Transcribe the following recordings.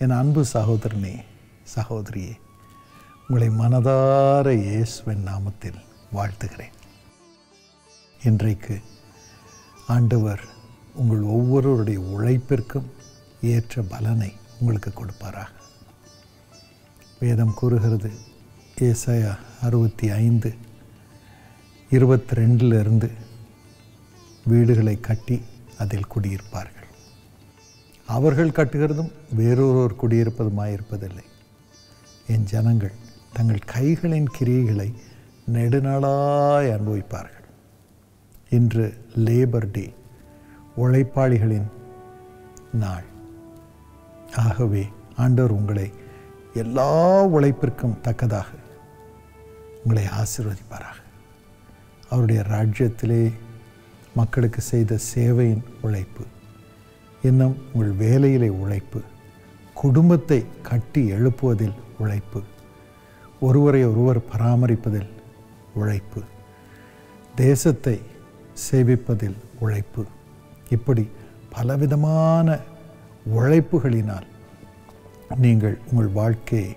என் அன்பு சகோதரனே சகோதரியே உங்களை மனதார இயேசுவின் நாமத்தில் வாழ்த்துகிறேன் இன்றைக்கு ஆண்டவர் உங்கள் ஒவ்வொருவருடைய உழைப்பிற்கும் ஏற்ற பலனை உங்களுக்கு கொடுப்பாராக வேதம் கூறுகிறது ஏசாயா அறுபத்தி ஐந்து இருபத்தி ரெண்டிலிருந்து வீடுகளை கட்டி அதில் குடியிருப்பார்கள் அவர்கள் கட்டுகிறதும் வேறொருவர் குடியிருப்பதுமாயிருப்பதில்லை என் ஜனங்கள் தங்கள் கைகளின் கிரியைகளை நெடுநாளாய் அனுபவிப்பார்கள் இன்று லேபர் டே உழைப்பாளிகளின் நாள் ஆகவே ஆண்டவர் உங்களை எல்லா உழைப்பிற்கும் தக்கதாக உங்களை ஆசீர்வதிப்பாராக அவருடைய ராஜ்யத்திலே மக்களுக்கு செய்த சேவையின் உழைப்பு இன்னும் உங்கள் வேலையிலே உழைப்பு குடும்பத்தை கட்டி எழுப்புவதில் உழைப்பு ஒருவரை ஒருவர் பராமரிப்பதில் உழைப்பு தேசத்தை சேவிப்பதில் உழைப்பு இப்படி பலவிதமான உழைப்புகளினால் நீங்கள் உங்கள் வாழ்க்கையை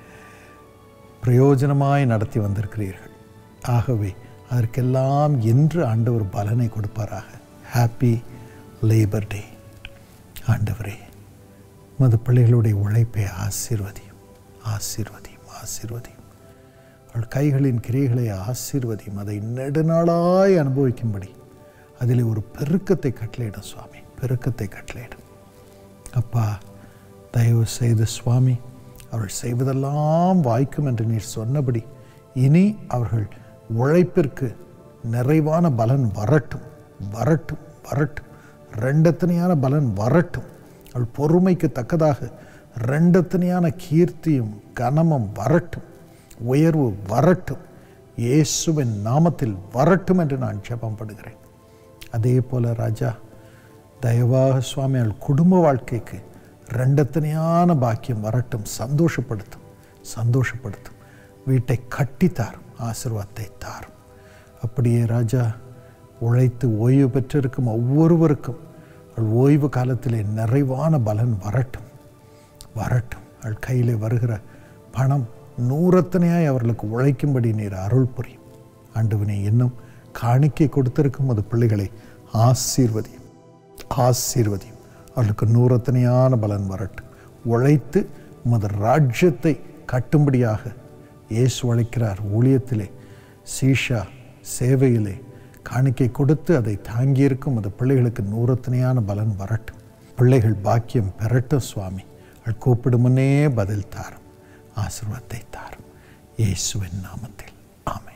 பிரயோஜனமாய் நடத்தி வந்திருக்கிறீர்கள் ஆகவே அதற்கெல்லாம் என்று ஆண்டவர் பலனை கொடுப்பாராக ஹாப்பி லேபர் டே ஆண்டவரே உமது பிள்ளைகளுடைய உழைப்பை ஆசீர்வதியும் ஆசீர்வதியும் ஆசீர்வதியும் அவள் கைகளின் கிரைகளை ஆசீர்வதியும் அதை நெடுநாளாய் அனுபவிக்கும்படி அதில் ஒரு பெருக்கத்தை கட்டளையிடும் சுவாமி பெருக்கத்தை கட்டளையிடும் அப்பா தயவு செய்து சுவாமி அவர்கள் செய்வதெல்லாம் வாய்க்கும் என்று நீர் சொன்னபடி இனி அவர்கள் உழைப்பிற்கு நிறைவான பலன் வரட்டும் வரட்டும் வரட்டும் ரெண்டத்தனையான பலன் வரட்டும் அவள் பொறுமைக்கு தக்கதாக ரெண்டத்தனையான கீர்த்தியும் கனமும் வரட்டும் உயர்வு வரட்டும் இயேசுவின் நாமத்தில் வரட்டும் என்று நான் ஜெபம் படுகிறேன் அதே போல ராஜா தயவாக சுவாமி அவள் குடும்ப வாழ்க்கைக்கு ரெண்டத்தனையான பாக்கியம் வரட்டும் சந்தோஷப்படுத்தும் சந்தோஷப்படுத்தும் வீட்டை கட்டித்தாரும் ஆசீர்வாதத்தை தாரும் அப்படியே ராஜா உழைத்து ஓய்வு பெற்றிருக்கும் ஒவ்வொருவருக்கும் அவள் ஓய்வு காலத்திலே நிறைவான பலன் வரட்டும் வரட்டும் அவள் கையில் வருகிற பணம் நூறத்தனையாய் அவர்களுக்கு உழைக்கும்படி நீர் அருள் புரியும் ஆண்டவனே இன்னும் காணிக்கை கொடுத்திருக்கும் அது பிள்ளைகளை ஆசீர்வதியும் ஆசீர்வதியும் அவர்களுக்கு நூறத்தனையான பலன் வரட்டும் உழைத்து உமது ராஜ்யத்தை கட்டும்படியாக இயேசு உழைக்கிறார் ஊழியத்திலே சீஷா சேவையிலே காணிக்கை கொடுத்து அதை தாங்கியிருக்கும் அது பிள்ளைகளுக்கு நூறத்தனையான பலன் வரட்டும் பிள்ளைகள் பாக்கியம் பெறட்டும் சுவாமி அவள் கூப்பிடும் முன்னே பதில் தாரும் ஆசீர்வாதத்தை தாரும் இயேசுவின் நாமத்தில் ஆமென்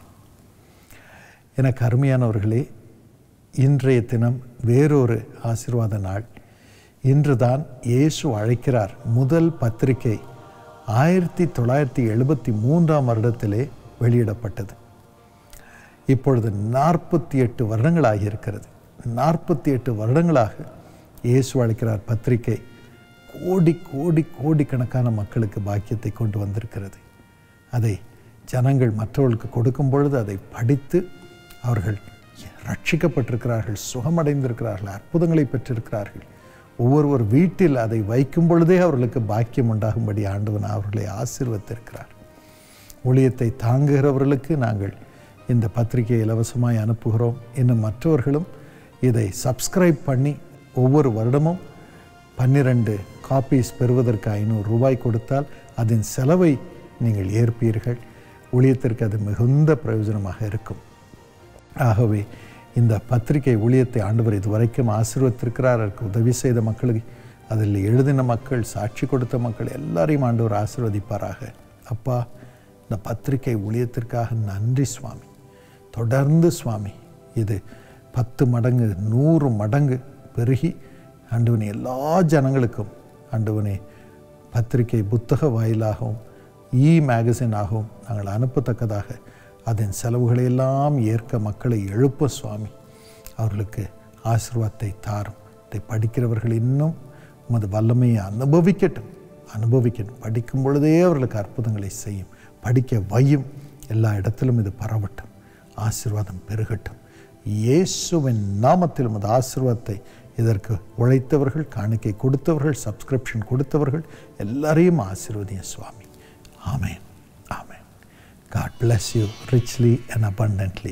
எனக்கு அருமையானவர்களே இன்றைய தினம் வேறொரு ஆசீர்வாத நாள் இன்றுதான் இயேசு அழைக்கிறார் முதல் பத்திரிகை ஆயிரத்தி தொள்ளாயிரத்தி எழுபத்தி மூன்றாம் வருடத்திலே வெளியிடப்பட்டது இப்பொழுது நாற்பத்தி எட்டு வருடங்களாகி இருக்கிறது நாற்பத்தி எட்டு வருடங்களாக இயேசு அழைக்கிறார் பத்திரிகை கோடி கோடி கோடிக்கணக்கான மக்களுக்கு பாக்கியத்தை கொண்டு வந்திருக்கிறது அதை ஜனங்கள் மற்றவர்களுக்கு கொடுக்கும் பொழுது அதை படித்து அவர்கள் ரட்சிக்கப்பட்டிருக்கிறார்கள் சுகமடைந்திருக்கிறார்கள் அற்புதங்களை பெற்றிருக்கிறார்கள் ஒவ்வொருவர் வீட்டில் அதை வைக்கும் பொழுதே அவர்களுக்கு பாக்கியம் உண்டாகும்படி ஆண்டவன் அவர்களை ஆசீர்வத்திருக்கிறார் ஊழியத்தை தாங்குகிறவர்களுக்கு நாங்கள் இந்த பத்திரிகையை இலவசமாய் அனுப்புகிறோம் இன்னும் மற்றவர்களும் இதை சப்ஸ்கிரைப் பண்ணி ஒவ்வொரு வருடமும் பன்னிரண்டு காப்பீஸ் பெறுவதற்கு ஐநூறு ரூபாய் கொடுத்தால் அதன் செலவை நீங்கள் ஏற்பீர்கள் ஊழியத்திற்கு அது மிகுந்த பிரயோஜனமாக இருக்கும் ஆகவே இந்த பத்திரிகை ஊழியத்தை ஆண்டவர் இதுவரைக்கும் ஆசீர்வத்திருக்கிறார் அதற்கு உதவி செய்த மக்களுக்கு அதில் எழுதின மக்கள் சாட்சி கொடுத்த மக்கள் எல்லாரையும் ஆண்டவர் ஆசீர்வதிப்பாராக அப்பா இந்த பத்திரிகை ஊழியத்திற்காக நன்றி சுவாமி தொடர்ந்து சுவாமி இது பத்து மடங்கு நூறு மடங்கு பெருகி ஆண்டவனே எல்லா ஜனங்களுக்கும் ஆண்டவனே பத்திரிகை புத்தக வாயிலாகவும் இ மேகசினாகவும் நாங்கள் அனுப்பத்தக்கதாக அதன் செலவுகளை எல்லாம் ஏற்க மக்களை எழுப்ப சுவாமி அவர்களுக்கு ஆசீர்வாதத்தை தாரும் இதை படிக்கிறவர்கள் இன்னும் உமது வல்லமையை அனுபவிக்கட்டும் அனுபவிக்கட்டும் படிக்கும் பொழுதே அவர்களுக்கு அற்புதங்களை செய்யும் படிக்க வையும் எல்லா இடத்திலும் இது பரவட்டும் ஆசீர்வாதம் பெருகட்டும் இயேசுவின் நாமத்தில் உமது ஆசீர்வாதத்தை இதற்கு உழைத்தவர்கள் காணிக்கை கொடுத்தவர்கள் சப்ஸ்கிரிப்ஷன் கொடுத்தவர்கள் எல்லாரையும் ஆசீர்வதியும் சுவாமி amen amen God bless you richly and abundantly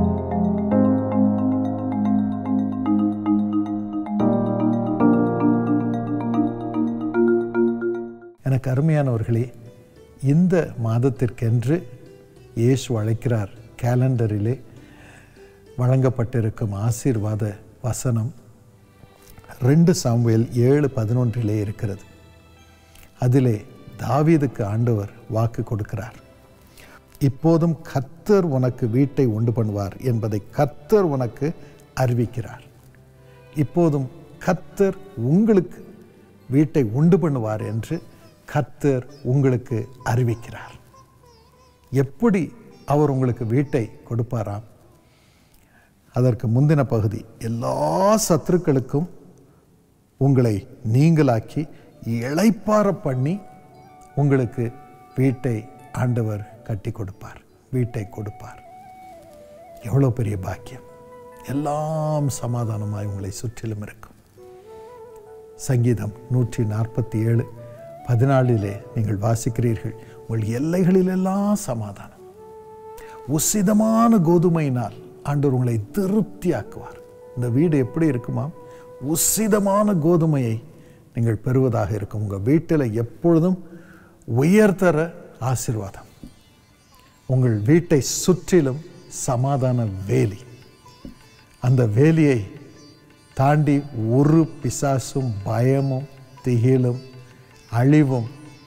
எனக்கு அருமையானவர்களே இந்த மாதத்திற்கென்று இயேசு அழைக்கிறார் கேலண்டரிலே வழங்கப்பட்டிருக்கும் ஆசீர்வாத வசனம் ரெண்டு சாமுவேல் ஏழு பதினொன்றிலே இருக்கிறது அதிலே தாவீதுக்கு ஆண்டவர் வாக்கு கொடுக்கிறார் இப்போதும் கத்தர் உனக்கு வீட்டை உண்டு பண்ணுவார் என்பதை கத்தர் உனக்கு அறிவிக்கிறார் இப்போதும் கத்தர் உங்களுக்கு வீட்டை உண்டு பண்ணுவார் என்று கத்தர் உங்களுக்கு அறிவிக்கிறார் எப்படி அவர் உங்களுக்கு வீட்டை கொடுப்பாராம் அதற்கு முந்தின பகுதி எல்லா சத்துருக்களுக்கும் உங்களை நீங்களாக்கி இளைப்பார பண்ணி உங்களுக்கு வீட்டை ஆண்டவர் கட்டி கொடுப்பார் வீட்டை கொடுப்பார் எவ்வளோ பெரிய பாக்கியம் எல்லாம் சமாதானமாய் உங்களை சுற்றிலும் இருக்கும் சங்கீதம் நூற்றி நாற்பத்தி ஏழு பதினாலிலே நீங்கள் வாசிக்கிறீர்கள் உங்கள் எல்லைகளிலெல்லாம் சமாதானம் உசிதமான கோதுமையினால் ஆண்டவர் உங்களை திருப்தியாக்குவார் இந்த வீடு எப்படி இருக்குமாம் உசிதமான கோதுமையை நீங்கள் பெறுவதாக இருக்கும் உங்கள் வீட்டில் எப்பொழுதும் உயர்தர ஆசீர்வாதம் உங்கள் வீட்டை சுற்றிலும் சமாதான வேலி அந்த வேலியை தாண்டி ஒரு பிசாசும் பயமும் திகிலும் அழிவும்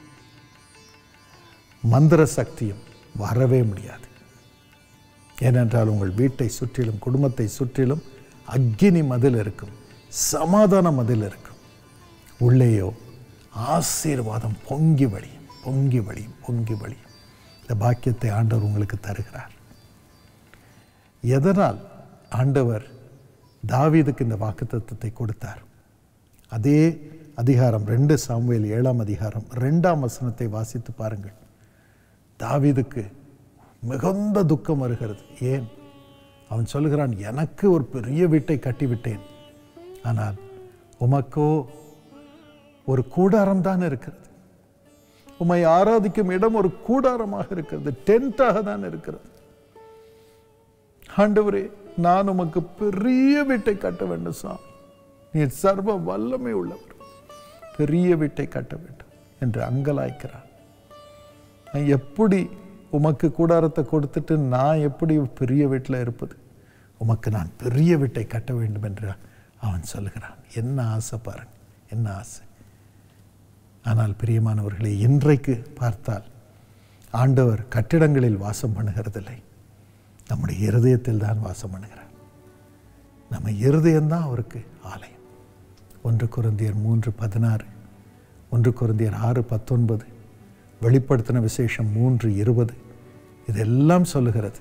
மந்திர சக்தியும் வரவே முடியாது ஏனென்றால் உங்கள் வீட்டை சுற்றிலும் குடும்பத்தை சுற்றிலும் அக்கினி மதில் இருக்கும் சமாதான மதில் இருக்கும் உள்ளேயோ ஆசீர்வாதம் பொங்கி வழியும் பொங்கி வழியும் பொங்கி வழியும் இந்த பாக்கியத்தை ஆண்டவர் உங்களுக்கு தருகிறார் எதனால் ஆண்டவர் தாவீதுக்கு இந்த வாக்குத்தத்தத்தை கொடுத்தார் அதே அதிகாரம் ரெண்டு சாமுவேல் ஏழாம் அதிகாரம் ரெண்டாம் வசனத்தை வாசித்து பாருங்கள் தாவீதுக்கு மிகுந்த துக்கம் வருகிறது ஏன் அவன் சொல்லுகிறான் எனக்கு ஒரு பெரிய வீட்டை கட்டிவிட்டேன் ஆனால் உமக்கோ ஒரு கூடாரம் தான் இருக்கிறது உம்மை ஆராதிக்கும் இடம் ஒரு கூடாரமாக இருக்கிறது டென்ட்டாக தான் இருக்கிறது ஆண்டவரே நான் உமக்கு பெரிய வீட்டை கட்ட வேண்டும் சாமி நீர் சர்வ வல்லமை உள்ளவர் பெரிய வீட்டை கட்ட வேண்டும் என்று அங்கலாய்க்கிறான் நான் எப்படி உமக்கு கூடாரத்தை கொடுத்துட்டு நான் எப்படி பெரிய வீட்டில் இருப்பது உமக்கு நான் பெரிய வீட்டை கட்ட வேண்டும் என்று அவன் சொல்லுகிறான் என்ன ஆசை பாருங்க என்ன ஆசை ஆனால் பிரியமானவர்களை இன்றைக்கு பார்த்தால் ஆண்டவர் கட்டிடங்களில் வாசம் பண்ணுகிறதில்லை நம்முடைய இருதயத்தில் தான் வாசம் பண்ணுகிறார் நம்ம இருதயம்தான் அவருக்கு ஆலயம் ஒன்று குருந்தியர் மூன்று பதினாறு ஒன்று குருந்தியர் ஆறு பத்தொன்பது வெளிப்படுத்தின விசேஷம் மூன்று இருபது இதெல்லாம் சொல்லுகிறது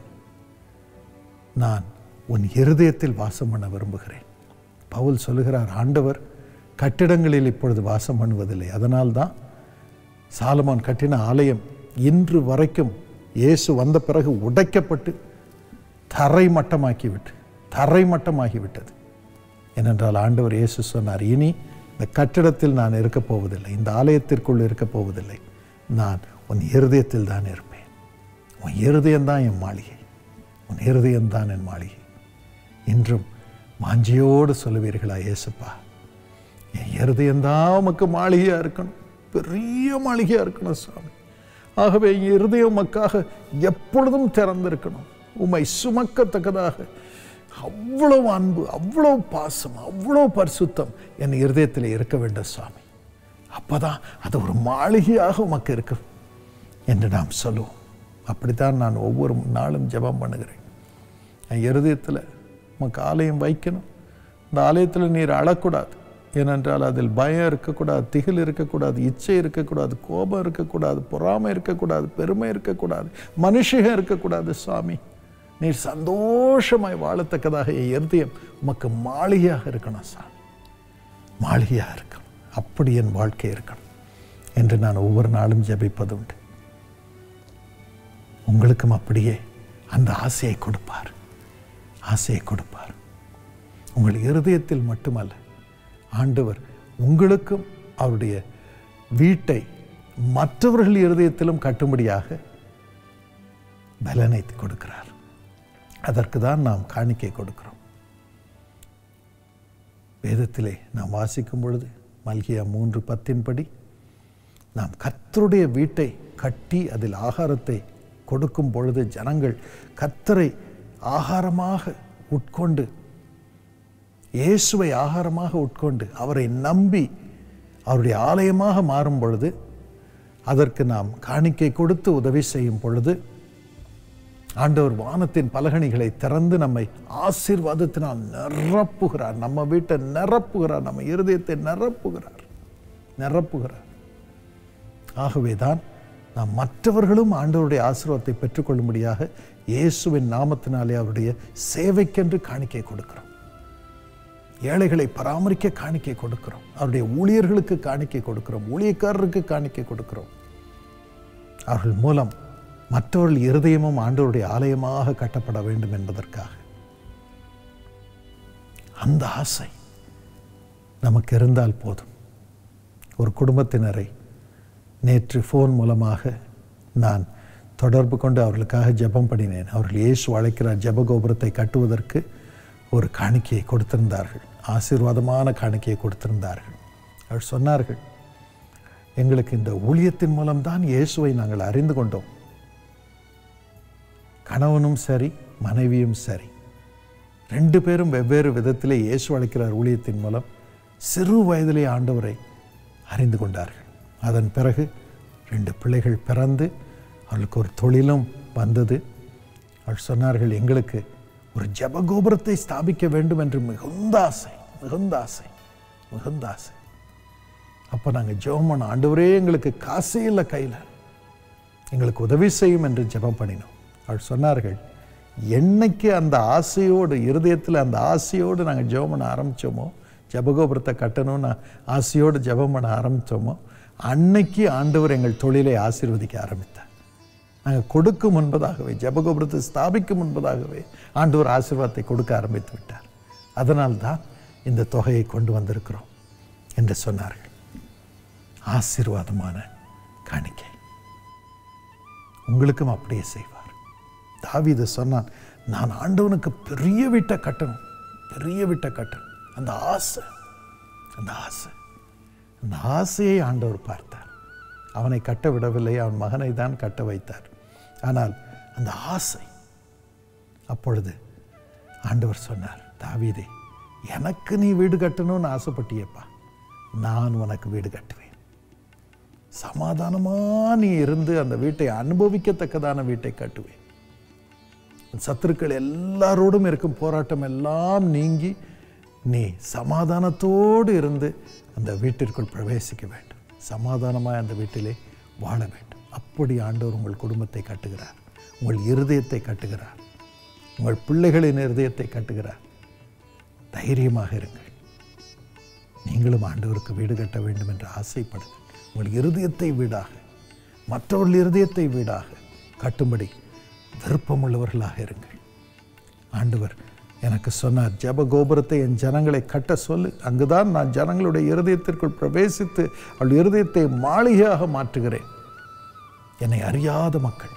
நான் உன் இருதயத்தில் வாசம் பண்ண விரும்புகிறேன் பவுல் சொல்லுகிறார் ஆண்டவர் கட்டிடங்களில் இப்பொழுது வாசம் பண்ணுவதில்லை அதனால்தான் சாலமோன் கட்டின ஆலயம் இன்று வரைக்கும் இயேசு வந்த பிறகு உடைக்கப்பட்டு தரை மட்டமாக்கிவிட்டு தரை மட்டமாகிவிட்டது ஏனென்றால் ஆண்டவர் இயேசு சொன்னார் இனி இந்த கட்டிடத்தில் நான் இருக்கப் போவதில்லை இந்த ஆலயத்திற்குள் இருக்கப் போவதில்லை நான் உன் இருதயத்தில் தான் இருப்பேன் உன் இருதயம்தான் என் மாளிகை உன் இருதயம்தான் என் மாளிகை இன்றும் மாஞ்சியோடு சொல்லுவீர்களா இயேசுப்பா என் இருதயம்தான் உமக்கு மாளிகையாக இருக்கணும் பெரிய மாளிகையாக இருக்கணும் சுவாமி ஆகவே என் இருதயம் உமக்காக எப்பொழுதும் திறந்திருக்கணும் உம்மை சுமக்கத்தக்கதாக அவ்வளவு அன்பு அவ்வளவு பாசம் அவ்வளோ பரிசுத்தம் என் இருதயத்தில் இருக்க வேண்டும் சுவாமி அப்பதான் அது ஒரு மாளிகையாக உமக்கு இருக்கும் என்று நாம் சொல்லுவோம் அப்படித்தான் நான் ஒவ்வொரு நாளும் ஜெபம் பண்ணுகிறேன் என் இருதயத்தில் உமக்கு ஆலயம் வைக்கணும் இந்த ஆலயத்தில் நீர் அழக்கூடாது ஏனென்றால் அதில் பயம் இருக்கக்கூடாது திகில் இருக்கக்கூடாது இச்சை இருக்கக்கூடாது கோபம் இருக்கக்கூடாது பொறாமை இருக்கக்கூடாது பெருமை இருக்கக்கூடாது மனுஷகம் இருக்கக்கூடாது சுவாமி நீர் சந்தோஷமாய் வாழத்தக்கதாக என் இருதயம் உமக்கு மாளிகையாக இருக்கணும் சாமி மாளிகையாக இருக்கணும் அப்படி என் வாழ்க்கை இருக்கணும் என்று நான் ஒவ்வொரு நாளும் ஜெபிப்பது உண்டு உங்களுக்கும் அப்படியே அந்த ஆசையை கொடுப்பார் ஆசையை கொடுப்பார் உங்கள் இருதயத்தில் மட்டுமல்ல ஆண்டவர் உங்களுக்கும் அவருடைய வீட்டை மற்றவர்கள் இருதயத்திலும் கட்டும்படியாக பலனை கொடுக்கிறார் அதற்கு தான் நாம் காணிக்கை கொடுக்கிறோம் வேதத்திலே நாம் வாசிக்கும் பொழுது மல்கியா மூன்று பத்தின்படி நாம் கர்த்தருடைய வீட்டை கட்டி அதில் ஆகாரத்தை கொடுக்கும் பொழுது ஜனங்கள் கர்த்தரை ஆகாரமாக உட்கொண்டு இயேசுவை ஆகாரமாக உட்கொண்டு அவரை நம்பி அவருடைய ஆலயமாக மாறும் பொழுது அதற்கு நாம் காணிக்கை கொடுத்து உதவி செய்யும் பொழுது ஆண்டவர் வானத்தின் பலகணிகளை திறந்து நம்மை ஆசீர்வாதத்தினால் நிரப்புகிறார் நம்ம வீட்டை நிரப்புகிறார் நம்ம இருதயத்தை நிரப்புகிறார் நிரப்புகிறார் ஆகவேதான் நாம் மற்றவர்களும் ஆண்டவருடைய ஆசீர்வாதத்தை பெற்றுக்கொள்ளும்படியாக இயேசுவின் நாமத்தினாலே அவருடைய சேவைக்கென்று காணிக்கை கொடுக்கிறோம் ஏழைகளை பராமரிக்க காணிக்கை கொடுக்கிறோம் அவருடைய ஊழியர்களுக்கு காணிக்கை கொடுக்கிறோம் ஊழியக்காரருக்கு காணிக்கை கொடுக்கிறோம் அவர்கள் மூலம் மற்றவர்கள் இருதயமும் ஆண்டவருடைய ஆலயமாக கட்டப்பட வேண்டும் என்பதற்காக அந்த ஆசை நமக்கு இருந்தால் போதும் ஒரு குடும்பத்தினரை நேற்று ஃபோன் மூலமாக நான் தொடர்பு கொண்டு அவர்களுக்காக ஜெபம் பண்ணினேன் அவர்கள் இயேசு அழைக்கிறார் ஜெபகோபுரத்தை கட்டுவதற்கு ஒரு காணிக்கையை கொடுத்திருந்தார்கள் ஆசீர்வாதமான காணிக்கையை கொடுத்திருந்தார்கள் அவர் சொன்னார்கள் எங்களுக்கு இந்த ஊழியத்தின் மூலம்தான் இயேசுவை நாங்கள் அறிந்து கொண்டோம் கணவனும் சரி மனைவியும் சரி ரெண்டு பேரும் வெவ்வேறு விதத்திலே இயேசு அழைக்கிறார் ஊழியத்தின் மூலம் சிறு வயதிலே ஆண்டவரை அறிந்து கொண்டார்கள் அதன் பிறகு ரெண்டு பிள்ளைகள் பிறந்து அவர்களுக்கு ஒரு தொழிலும் வந்தது அவர்கள் சொன்னார்கள் எங்களுக்கு ஒரு ஜபகோபுரத்தை ஸ்தாபிக்க வேண்டும் என்று மிகுந்த ஆசை மிகுந்த ஆசை மிகுந்த ஆசை அப்போ நாங்கள் ஜெபம் பண்ணோம் ஆண்டவரே எங்களுக்கு காசே இல்லை கையில் எங்களுக்கு உதவி செய்யும் என்று ஜெபம் பண்ணினோம் அவள் சொன்னார்கள் என்னைக்கு அந்த ஆசையோடு இருதயத்தில் அந்த ஆசையோடு நாங்கள் ஜெபம் பண்ண ஆரம்பித்தோமோ ஜபகோபுரத்தை கட்டணும்னு ஆசையோடு ஜெபம் பண்ண ஆரம்பித்தோமோ அன்னைக்கு ஆண்டவர் எங்கள் தொழிலை ஆசீர்வதிக்க ஆரம்பித்தார் நாங்கள் கொடுக்கும் முன்பதாகவே ஜபகோபுரத்தை ஸ்தாபிக்கும் முன்பதாகவே ஆண்டவர் ஆசீர்வாதத்தை கொடுக்க ஆரம்பித்து விட்டார் அதனால்தான் இந்த தொகையை கொண்டு வந்திருக்கிறோம் என்று சொன்னார்கள் ஆசீர்வாதமான காணிக்கை உங்களுக்கும் அப்படியே செய்வார் தாவீது சொன்னான் நான் ஆண்டவனுக்கு பெரிய வீட்டை கட்டணும் பெரிய வீட்டை கட்டணும் அந்த ஆசை அந்த ஆசை அந்த ஆசையை ஆண்டவர் பார்த்தார் அவனை கட்ட விடவில்லை அவன் மகனை தான் கட்ட வைத்தார் ஆனால் அந்த ஆசை அப்பொழுது ஆண்டவர் சொன்னார் தாவீதே எனக்கு நீ வீடு கட்டணும்னு ஆசைப்பட்டியப்பா நான் உனக்கு வீடு கட்டுவேன் சமாதானமா நீ இருந்து அந்த வீட்டை அனுபவிக்கத்தக்கதான வீட்டை கட்டுவேன் சத்துருக்கள் எல்லாரோடும் இருக்கும் போராட்டம் எல்லாம் நீங்கி நீ சமாதானத்தோடு இருந்து அந்த வீட்டிற்குள் பிரவேசிக்க வேண்டும் சமாதானமாய் அந்த வீட்டிலே வாழ வேண்டும் அப்படி ஆண்டவர் உங்கள் குடும்பத்தை கட்டுகிறார் உங்கள் இருதயத்தை கட்டுகிறார் உங்கள் பிள்ளைகளின் இருதயத்தை கட்டுகிறார் தைரியமாக இருங்கள் நீங்களும் ஆண்டவருக்கு வீடு கட்ட வேண்டும் என்று ஆசைப்படுங்கள் உங்கள் இருதயத்தை வீடாக மற்றவர்கள் இருதயத்தை வீடாக கட்டும்படி விருப்பமுள்ளவர்களாக இருங்கள் ஆண்டவர் எனக்கு சொன்னார் ஜப கோபுரத்தை என் ஜனங்களை கட்ட சொல்லு அங்குதான் நான் ஜனங்களுடைய இருதயத்திற்குள் பிரவேசித்து அவள் இருதயத்தை மாளிகையாக மாற்றுகிறேன் என்னை அறியாத மக்கள்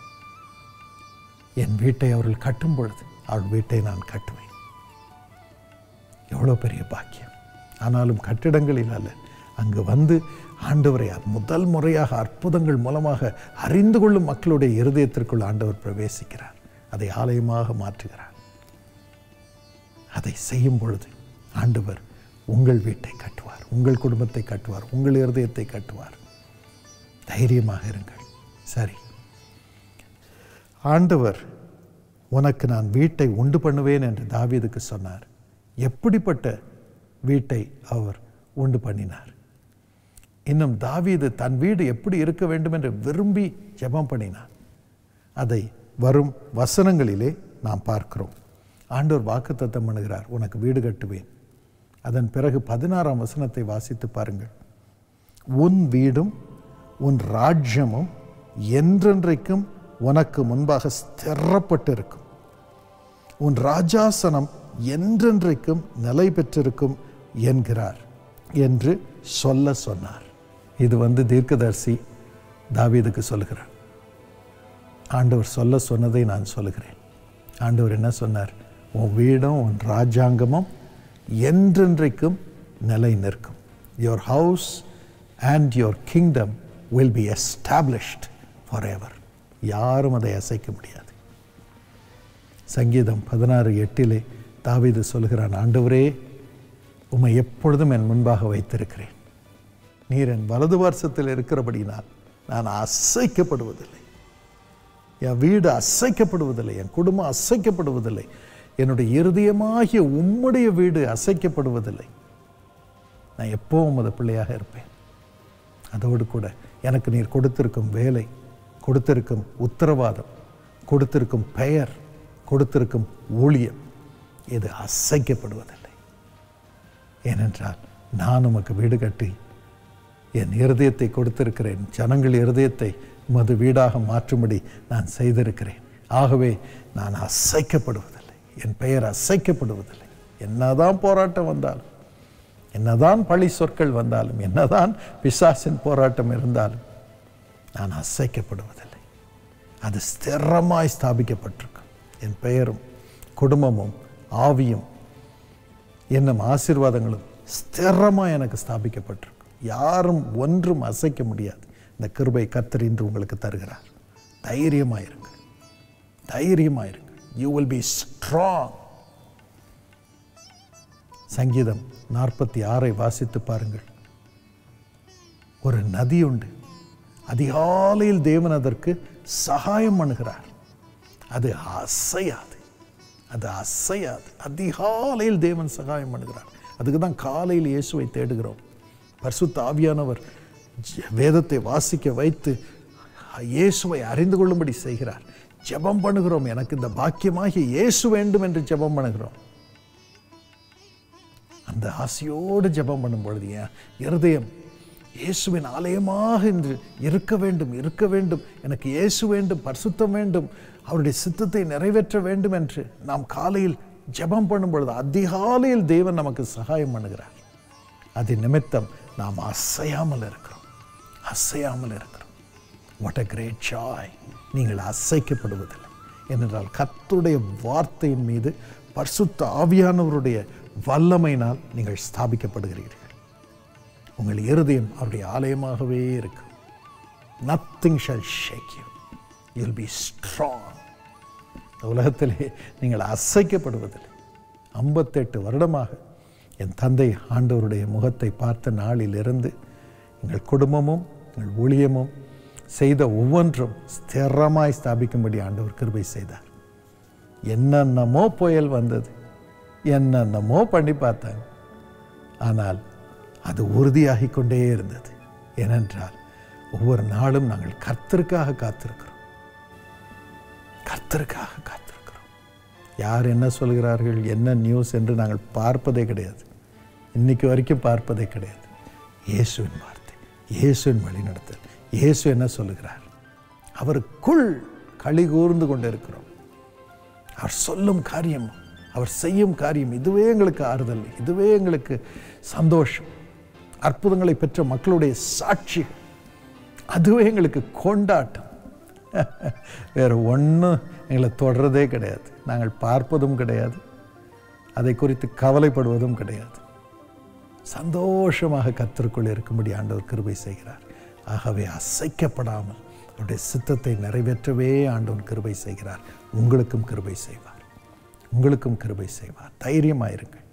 என் வீட்டை அவர்கள் கட்டும் பொழுது அவள் வீட்டை நான் கட்டுவேன் எவ்வளோ பெரிய பாக்கியம் ஆனாலும் கட்டிடங்களில் அல்ல அங்கு வந்து ஆண்டவரை முதல் முறையாக அற்புதங்கள் மூலமாக அறிந்து கொள்ளும் மக்களுடைய இருதயத்திற்குள் ஆண்டவர் பிரவேசிக்கிறார் அதை ஆலயமாக மாற்றுகிறார் அதை செய்யும் பொழுது ஆண்டவர் உங்கள் வீட்டை கட்டுவார் உங்கள் குடும்பத்தை கட்டுவார் உங்கள் இருதயத்தை கட்டுவார் தைரியமாக இருங்கள் சரி ஆண்டவர் உனக்கு நான் வீட்டை உண்டு பண்ணுவேன் என்று தாவீதுக்கு சொன்னார் எப்படிப்பட்ட வீட்டை அவர் உண்டு பண்ணினார் இன்னும் தாவீது தன் வீடு எப்படி இருக்க வேண்டும் என்று விரும்பி ஜெபம் பண்ணினார் அதை வரும் வசனங்களிலே நாம் பார்க்கிறோம் ஆண்டவர் வாக்குத்தத்தம் பண்ணுகிறார் உனக்கு வீடு கட்டுவேன் அதன் பிறகு பதினாறாம் வசனத்தை வாசித்து பாருங்கள் உன் வீடும் உன் ராஜ்யமும் என்றென்றைக்கும் உனக்கு முன்பாக ஸ்திரப்பட்டிருக்கும் உன் ராஜாசனம் என்றென்றைக்கும் நிலை பெற்றிருக்கும் என்கிறார் என்று சொல்ல சொன்னார் இது வந்து தீர்க்கதரிசி தாவீதுக்கு சொல்லுகிறார் ஆண்டவர் சொல்ல சொன்னதை நான் சொல்லுகிறேன் ஆண்டவர் என்ன சொன்னார் உன் வீடும் உன் ராஜாங்கமும் என்றென்றைக்கும் நிலை நிற்கும் your house and your kingdom will be established for ever யாரும் அதை அசைக்க முடியாது சங்கீதம் பதினாறு எட்டிலே தாவீது சொல்கிறான் ஆண்டவரே உம்மை எப்பொழுதும் என் முன்பாக வைத்திருக்கிறேன் நீர் என் வலது வருஷத்தில் இருக்கிறபடினால் நான் அசைக்கப்படுவதில்லை என் வீடு அசைக்கப்படுவதில்லை என் குடும்பம் அசைக்கப்படுவதில்லை என்னுடைய இருதயமாகிய உம்முடைய வீடு அசைக்கப்படுவதில்லை நான் எப்போவும் உமது பிள்ளையாக இருப்பேன் அதோடு கூட எனக்கு நீர் கொடுத்திருக்கும் வேலை கொடுத்திருக்கும் உத்தரவாதம் கொடுத்திருக்கும் பெயர் கொடுத்திருக்கும் ஊழியம் இது அசைக்கப்படுவதில்லை ஏனென்றால் நான் உமக்கு வீடு கட்டி என் இருதயத்தை கொடுத்திருக்கிறேன் ஜனங்கள் இருதயத்தை உமது வீடாக மாற்றும்படி நான் செய்திருக்கிறேன் ஆகவே நான் அசைக்கப்படுவதில்லை என் பெயர் அசைக்கப்படுவதில்லை என்னதான் போராட்டம் வந்தாலும் என்னதான் பழி சொற்கள் வந்தாலும் என்னதான் பிசாசின் போராட்டம் இருந்தாலும் நான் அசைக்கப்படுவதில்லை அது ஸ்திரமாய் ஸ்தாபிக்கப்பட்டிருக்கும் என் பெயரும் குடும்பமும் ஆவியும் என்னும் ஆசீர்வாதங்களும் ஸ்திரமாக எனக்கு ஸ்தாபிக்கப்பட்டிருக்கும் யாரும் ஒன்றும் அசைக்க முடியாது இந்த கிருபை கத்தர் இன்று உங்களுக்கு தருகிறார் தைரியமாயிருங்க தைரியமாயிருங்க யூ வில் பி ஸ்ட்ராங் சங்கீதம் நாற்பத்தி ஆறை வாசித்து பாருங்கள் ஒரு நதி உண்டு அதிகாலையில் தேவன் அதற்கு சகாயம் பண்ணுகிறார் அது அசையாது அது அசையாது அதிகாலையில் தேவன் சகாயம் பண்ணுகிறார் அதுக்கு தான் காலையில் இயேசுவை தேடுகிறோம் பரிசுத்த ஆவியானவர் ஜ- வேதத்தை வாசிக்க வைத்து இயேசுவை அறிந்து கொள்ளும்படி செய்கிறார் ஜெபம் பண்ணுகிறோம் எனக்கு இந்த பாக்கியமாகிய இயேசு வேண்டும் என்று ஜெபம் பண்ணுகிறோம் அந்த ஆசையோடு ஜெபம் பண்ணும் பொழுது என் இருதயம் இயேசுவின் ஆலயமாக இன்று இருக்க வேண்டும் இருக்க வேண்டும் எனக்கு இயேசு வேண்டும் பரிசுத்தம் வேண்டும் அவருடைய சித்தத்தை நிறைவேற்ற வேண்டும் என்று நாம் காலையில் ஜெபம் பண்ணும் பொழுது அதிகாலையில் தேவன் நமக்கு சகாயம் பண்ணுகிறார் அது நிமித்தம் நாம் அசையாமல் இருக்கிறோம் அசையாமல் இருக்கிறோம் வாட் அ கிரேட் ஜாய் நீங்கள் அசைக்கப்படுவதில்லை ஏனென்றால் கர்த்தருடைய வார்த்தையின் மீது பரிசுத்த ஆவியானவருடைய வல்லமையினால் நீங்கள் ஸ்தாபிக்கப்படுகிறீர்கள் உங்கள் இருதயம் அவருடைய ஆலயமாகவே இருக்கும் nothing shall shake you you'll be strong இந்த உலகத்திலே நீங்கள் அசைக்கப்படுவதில்லை ஐம்பத்தெட்டு வருடமாக என் தந்தை ஆண்டவருடைய முகத்தை பார்த்த நாளிலிருந்து எங்கள் குடும்பமும் எங்கள் ஊழியமும் செய்த ஒவ்வொன்றும் ஸ்திரமாய் ஸ்தாபிக்கும்படி ஆண்டவர் கிருபை செய்தார் என்னென்னமோ புயல் வந்தது என்னென்னமோ பண்ணி பார்த்தாங்க ஆனால் அது உறுதியாகிக் கொண்டே இருந்தது ஏனென்றால் ஒவ்வொரு நாளும் நாங்கள் கர்த்தருக்காக காத்திருக்கிறோம் கர்த்தருக்காக காத்திருக்கிறோம் யார் என்ன சொல்கிறார்கள் என்ன நியூஸ் என்று நாங்கள் பார்ப்பதே கிடையாது இன்னைக்கு வரைக்கும் பார்ப்பதே கிடையாது இயேசுவின் வார்த்தை இயேசுவின் வழிநடத்தல் இயேசு என்ன சொல்லுகிறார் அவருக்குள் களி கூர்ந்து கொண்டு இருக்கிறோம் அவர் சொல்லும் காரியம் அவர் செய்யும் காரியம் இதுவே எங்களுக்கு ஆறுதல் இதுவே எங்களுக்கு சந்தோஷம் அற்புதங்களை பெற்ற மக்களுடைய சாட்சி அதுவே எங்களுக்கு கொண்டாட்டம் வேற ஒன்றும் எங்களை தொடர்றதே கிடையாது நாங்கள் பார்ப்பதும் கிடையாது அதை குறித்து கவலைப்படுவதும் கிடையாது சந்தோஷமாக கத்திற்குள் இருக்கும்படி ஆண்டவர் கிருபை செய்கிறார் ஆகவே அசைக்கப்படாமல் அவருடைய சித்தத்தை நிறைவேற்றவே ஆண்டவன் கிருபை செய்கிறார் உங்களுக்கும் கிருபை செய்வார் உங்களுக்கும் கிருபை செய்வார் தைரியமாயிருங்கள்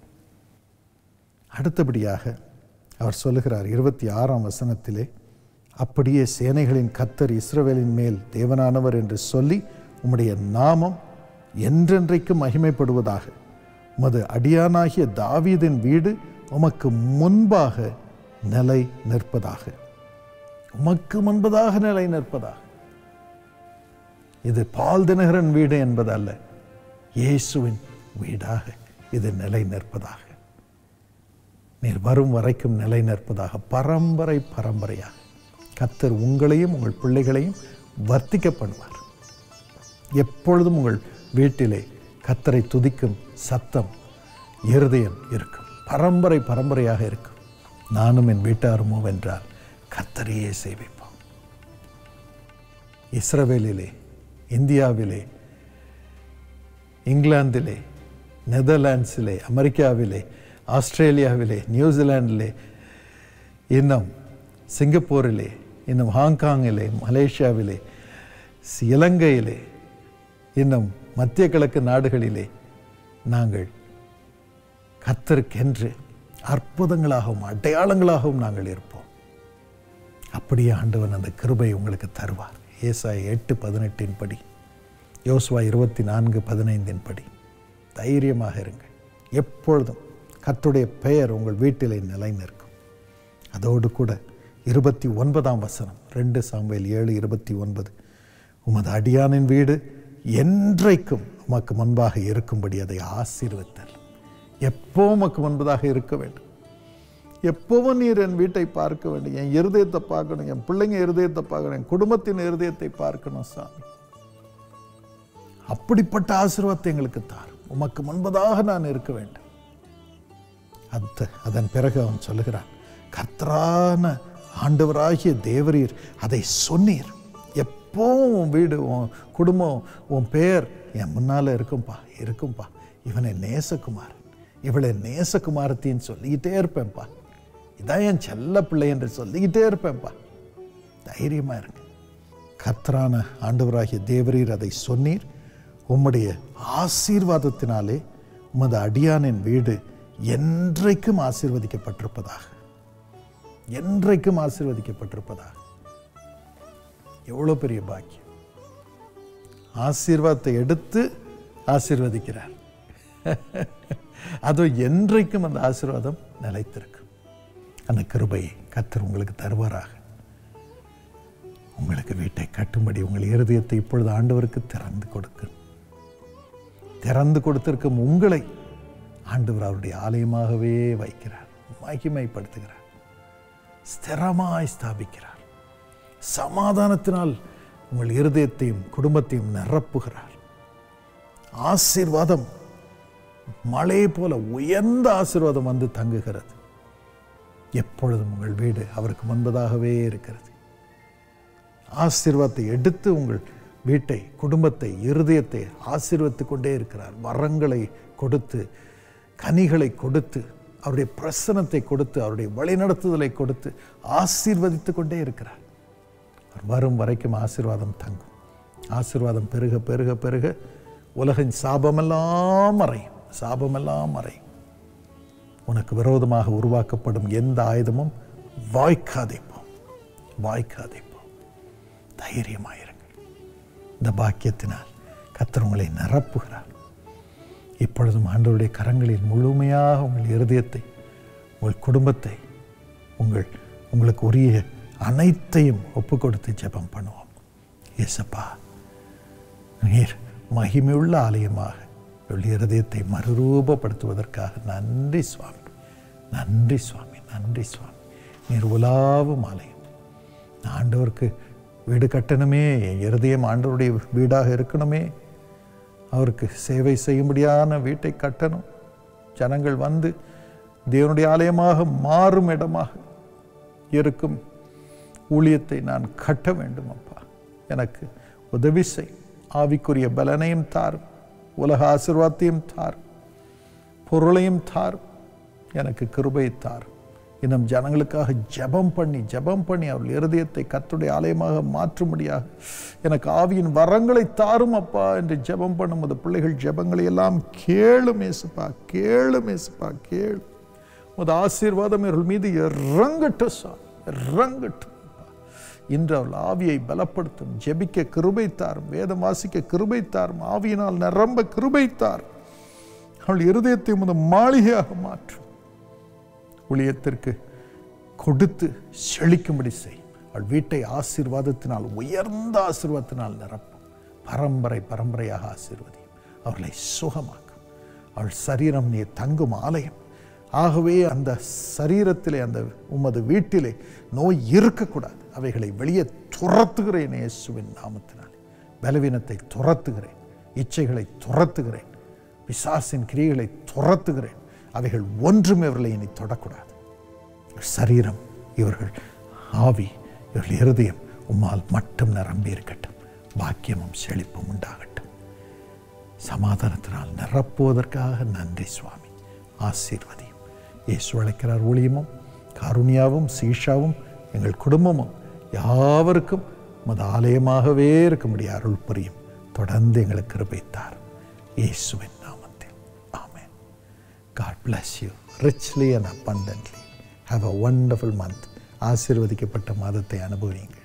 அடுத்தபடியாக அவர் சொல்லுகிறார் இருபத்தி ஆறாம் வசனத்திலே அப்படியே சேனைகளின் கத்தர் இஸ்ரவேலின் மேல் தேவனானவர் என்று சொல்லி உம்முடைய நாமம் என்றென்றைக்கு மகிமைப்படுவதாக உமது அடியானாகிய தாவீதின் வீடு உமக்கு முன்பாக நிலை நிற்பதாக உமக்கு முன்பதாக நிலை நிற்பதாக இது பால் தினகரன் வீடு என்பதல்ல இயேசுவின் வீடாக இது நிலை நிற்பதாக நீர் வரும் வரைக்கும் நிலை நிற்பதாக பரம்பரை பரம்பரையாக கத்தர் உங்களையும் உங்கள் பிள்ளைகளையும் வர்த்திக்க பண்ணுவார் எப்பொழுதும் உங்கள் வீட்டிலே கத்தரை துதிக்கும் சத்தம் இருதயம் இருக்கும் பரம்பரை பரம்பரையாக இருக்கும் நானும் என் வீட்டாருமோ வென்றால் கர்த்தரையே சேவிப்போம் இஸ்ரவேலிலே இந்தியாவிலே இங்கிலாந்திலே நெதர்லாண்ட்ஸிலே அமெரிக்காவிலே ஆஸ்திரேலியாவிலே நியூசிலாண்டிலே இன்னும் சிங்கப்பூரிலே இன்னும் ஹாங்காங்கிலே மலேசியாவிலே சி- இலங்கையிலே இன்னும் மத்திய கிழக்கு நாடுகளிலே நாங்கள் கத்தருக்கென்று அற்புதங்களாகவும் அடையாளங்களாகவும் நாங்கள் இருப்போம் அப்படியே ஆண்டவன் அந்த கிருபை உங்களுக்கு தருவார் ஏசாய் எட்டு பதினெட்டின் படி யோசுவா இருபத்தி நான்கு பதினைந்தின் படி தைரியமாக இருங்கள் எப்பொழுதும் கர்த்தருடைய பெயர் உங்கள் வீட்டிலே நிலை நிற்கும் அதோடு கூட இருபத்தி ஒன்பதாம் வசனம் ரெண்டு சாம்பல் ஏழு இருபத்தி ஒன்பது உமது அடியானின் வீடு என்றைக்கும் உமக்கு முன்பாக இருக்கும்படி அதை ஆசீர்வத்தல் எப்போ உமக்கு முன்பதாக இருக்க வேண்டும் எப்பவும் நீர் என் வீட்டை பார்க்க வேண்டும் என் இருதயத்தை பார்க்கணும் என் பிள்ளைங்க இருதயத்தை பார்க்கணும் என் குடும்பத்தின் இருதயத்தை பார்க்கணும் சாமி அப்படிப்பட்ட ஆசீர்வாதத்தை எங்களுக்கு தார் உமக்கு முன்பதாக நான் இருக்க வேண்டும் அது அதன் பிறகு அவன் சொல்லுகிறான் கர்த்தரான ஆண்டவராகிய தேவரீர் அதை சொன்னீர் எப்போவும் உன் வீடு உன் குடும்பம் உன் பெயர் என் முன்னால் இருக்கும்பா இருக்கும்பா இவனை நேசகுமார் இவளை நேசகுமாரத்தின்னு சொல்லிக்கிட்டே இருப்பேன்ப்பா இதான் என் செல்ல பிள்ளை என்று சொல்லிக்கிட்டே இருப்பேன்ப்பா தைரியமாக இருங்க கர்த்தரான ஆண்டவராகிய தேவரீர் அதை சொன்னீர் உம்முடைய ஆசீர்வாதத்தினாலே உமது அடியானின் வீடு என்றைக்கும் ஆசீர்வதிக்கப்பட்டிருப்பதாக என்றைக்கும் ஆசீர்வதிக்கப்பட்டிருப்பதாக எவ்வளோ பெரிய பாக்கியம் ஆசீர்வாதத்தை எடுத்து ஆசீர்வதிக்கிறார் அதோ என்றைக்கும் அந்த ஆசீர்வாதம் நிலைத்திருக்கும் அந்த கிருபையை கர்த்தர் உங்களுக்கு தருவாராக உங்களுக்கு வீட்டை கட்டும்படி உங்கள் இருதயத்தை இப்பொழுது ஆண்டவருக்கு திறந்து கொடுக்க திறந்து கொடுத்திருக்கும் உங்களை ஆண்டவர் அவருடைய ஆலயமாகவே வைக்கிறார் மகிமைப்படுத்துகிறார் ஸ்திரமாய் ஸ்தாபிக்கிறார் சமாதானத்தினால் உங்கள் இருதயத்தையும் குடும்பத்தையும் நிரப்புகிறார் ஆசீர்வாதம் மழை போல உயர்ந்த ஆசீர்வாதம் வந்து தங்குகிறது எப்பொழுதும் உங்கள் வீடு அவருக்கு முன்பதாகவே இருக்கிறது ஆசீர்வாதத்தை எடுத்து உங்கள் வீட்டை குடும்பத்தை இருதயத்தை ஆசீர்வத்து கொண்டே இருக்கிறார் வரங்களை கொடுத்து கனிகளை கொடுத்து அவருடைய பிரசனத்தை கொடுத்து அவருடைய வழிநடத்துதலை கொடுத்து ஆசீர்வதித்து கொண்டே இருக்கிறார் அவர் வரும் வரைக்கும் ஆசீர்வாதம் தங்கும் ஆசீர்வாதம் பெருக பெருக பெருக உலகின் சாபமெல்லாம் மறையும் சாபமெல்லாம் மறையும் உனக்கு விரோதமாக உருவாக்கப்படும் எந்த ஆயுதமும் வாய்க்காதே போம் வாய்க்காதே போம் தைரியமாயிருங்கள் இந்த பாக்கியத்தினால் கர்த்தர் உங்களை நிரப்புகிறார் இப்பொழுதும் ஆண்டவருடைய கரங்களில் முழுமையாக உங்கள் இருதயத்தை உங்கள் குடும்பத்தை உங்கள் உங்களுக்கு உரிய அனைத்தையும் ஒப்பு கொடுத்து ஜெபம் பண்ணுவோம் ஏசப்பா நீர் மகிமையுள்ள ஆலயமாக உங்கள் இருதயத்தை மறுரூபப்படுத்துவதற்காக நன்றி சுவாமி நன்றி சுவாமி நன்றி சுவாமி நீர் உலாவும் ஆலயம் நான் ஆண்டவருக்கு வீடு கட்டணுமே என் இருதயம் ஆண்டவருடைய வீடாக இருக்கணுமே அவருக்கு சேவை செய்யும்படியான வீட்டை கட்டணும் ஜனங்கள் வந்து தேவனுடைய ஆலயமாக மாறும் இடமாக இருக்கும் ஊழியத்தை நான் கட்ட வேண்டும் அப்பா எனக்கு உதவி செய் ஆவிக்குரிய பலனையும் தாரும் உலக ஆசீர்வாதத்தையும் தாரும் பொருளையும் தாரும் எனக்கு கிருபை தாரும் இன்னும் ஜனங்களுக்காக ஜெபம் பண்ணி ஜெபம் பண்ணி அவர்கள் இருதயத்தை கர்த்தருடைய ஆலயமாக மாற்றும்படியாக எனக்கு ஆவியின் வரங்களை தாரும் அப்பா என்று ஜெபம் பண்ணும் அந்த பிள்ளைகள் ஜெபங்களை எல்லாம் கேளும் ஏசுப்பா கேளும் ஏசுப்பா கேளு உமது ஆசீர்வாதம் இவர்கள் மீது இறங்கட்டும் சா இறங்கட்டும் அப்பா. இன்று அவள் ஆவியை பலப்படுத்தும் ஜெபிக்க கிருபை தாரும் வேதம் வாசிக்க கிருபை தாரும் ஆவியினால் நிரம்ப கிருபை தாரும் அவள் இருதயத்தை உமது மாளிகையாக மாற்றும் ஊழியத்திற்கு கொடுத்து செழிக்கும்படி செய் அவள் வீட்டை ஆசீர்வாதத்தினால் உயர்ந்த ஆசீர்வாதத்தினால் நிரப்பும் பரம்பரை பரம்பரையாக ஆசீர்வதியும் அவர்களை சுகமாக்கும் அவள் சரீரம் நீ தங்கும் ஆலயம் ஆகவே அந்த சரீரத்திலே அந்த உமது வீட்டிலே நோய் இருக்கக்கூடாது அவைகளை வெளியே துரத்துகிறேன் இயேசுவின் நாமத்தினால் பலவீனத்தை துரத்துகிறேன் இச்சைகளை துரத்துகிறேன் பிசாசின் கிரியைகளை துரத்துகிறேன் அவைகள் ஒன்றுமே அவர்களை இனி தொடக்கூடாது சரீரம் இவர்கள் ஆவி இவர்கள் இருதயம் உம்மால் மட்டும் நிரம்பி இருக்கட்டும் பாக்கியமும் செழிப்பும் உண்டாகட்டும் சமாதானத்தினால் நிரப்புவதற்காக நன்றி சுவாமி ஆசீர்வதியும் இயேசு அழைக்கிறார் ஊழியமும் காருண்யாவும் சீஷாவும் எங்கள் குடும்பமும் யாவருக்கும் மது ஆலயமாகவே இருக்கும்படி அருள் புரியும் தொடர்ந்து எங்களுக்கு கிருபைத்தார் இயேசுவின் நாமத்தில் ஆமென் God bless you richly and abundantly. Have a wonderful month. ஆசீர்வதிக்கப்பட்ட மாதத்தை அனுபவியுங்கள்